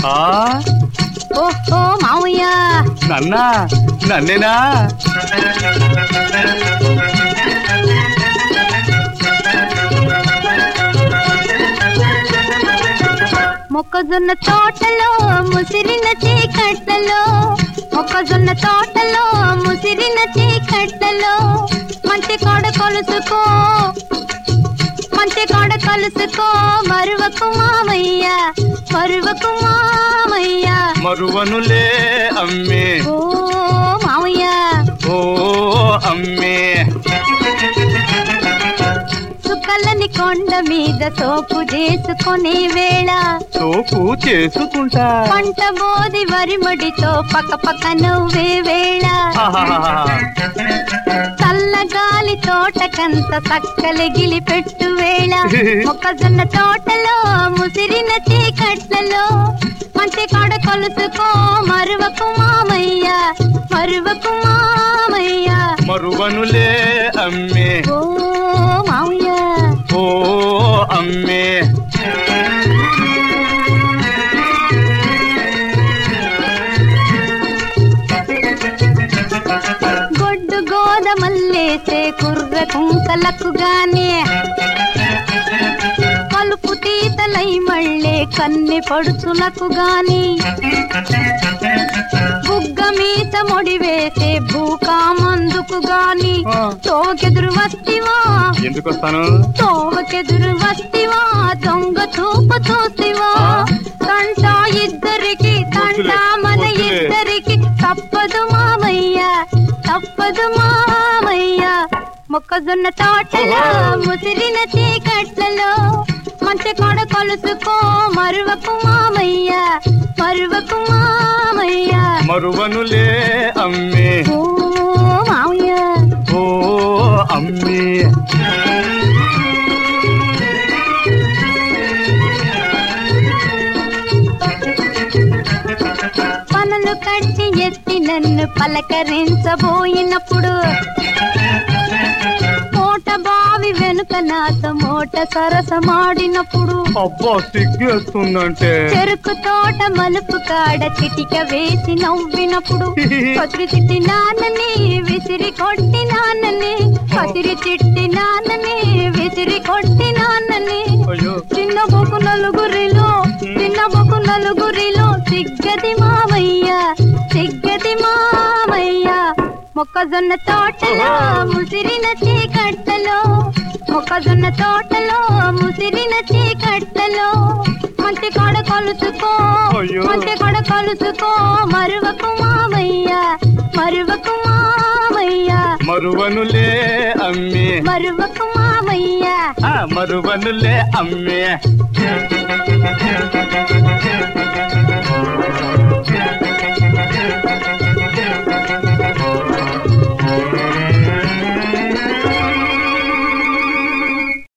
ఆ ఓహో మావయ్య నన్నా నన్నేనా మొక్కజొన్న తోటలో ముసిరిన చీకట్లలో మొక్కజొన్న తోటలో ముసిరిన చీకట్లలో మంచి కాడ కొలుసుకో మంచి కాడ కలుసుకో మరువకు మామయ్య మరువకు మామయ్య మరువనులే అమ్మే ఓ మామయ్య ఓ అమ్మే సుక్కలని కొండ మీద తోపు చేసుకునే వేళ తోపు చేసుకుంటా పంట బోది వరిమడితో పక్క పక్క నవ్వే వేళ ఆహాహాహా. చల్లగాలి తోటకంత చక్కలగిలి పెట్టు వేళ మొక్కజొన్న తోటలో ముసిరిన చీకట్లలో మంచి కాడ కొలుసుకో మరువకు మామయ్య మరువకు మామయ్య మరువనులే అమ్మే ఓ మామయ్య ఓ అమ్మే గొడ్డు గోదమల్లేసే కుర్ర కుంకలకు గానే కలుపు తీతలై మళ్ళే కన్నె పడుచులకు గాని బుగ్గ మీత మొడి వేసే భూకామందుకు గాని ఆ. తోకెదురు వస్తివా ఎందుకు వస్తాను తోవకెదురు వస్తివా దొంగ చూపు చూసివా తంట ఇద్దరికి తంట మన వద్దులే. ఇద్దరికి తప్పదు మామయ్య తప్పదు మామయ్య మొక్కజొన్న తోటలో ముసిరిన చీకట్లలో మంచి కొడ కొలుసుకో మరువకు మామయ్య మరువకు మామయ్య మరువనులే అమ్మే ఓ మామయ్య ఓ అమ్మే పనులు కట్టి ఎత్తి నన్ను పలకరించబోయినప్పుడు మోట బావి వెనుక నాతో మోట సరసమాడినప్పుడు అబ్బా సిగ్గేస్తుందంటే చెరుకు తోట మలుపు కాడ చిటిక వేసి నవ్వినప్పుడు పసిరి చిట్టి నాన్నని విసిరి కొట్టి నాన్నని పసిరి చిట్టి నాన్నని విసిరి కొట్టి నాన్నని అయ్యో చిన్న బొకు నలుగురిలో చిన్న బొకు నలుగురిలో సిగ్గది మామయ్య సిగ్గది మామయ్య మొక్కజొన్న తోటలో ముసిరిన చీకట్టలో మొక్కజొన్న తోటలో ముసిరిన చీకట్టలో మంచి కొడ కొలుసుకో అయ్యో. మంచి కొడ కొలుసుకో మరువకు మామయ్య మరువకు మామయ్య మరువనులే అమ్మే మరువకు మామయ్య ఆ, మరువనులే అమ్మే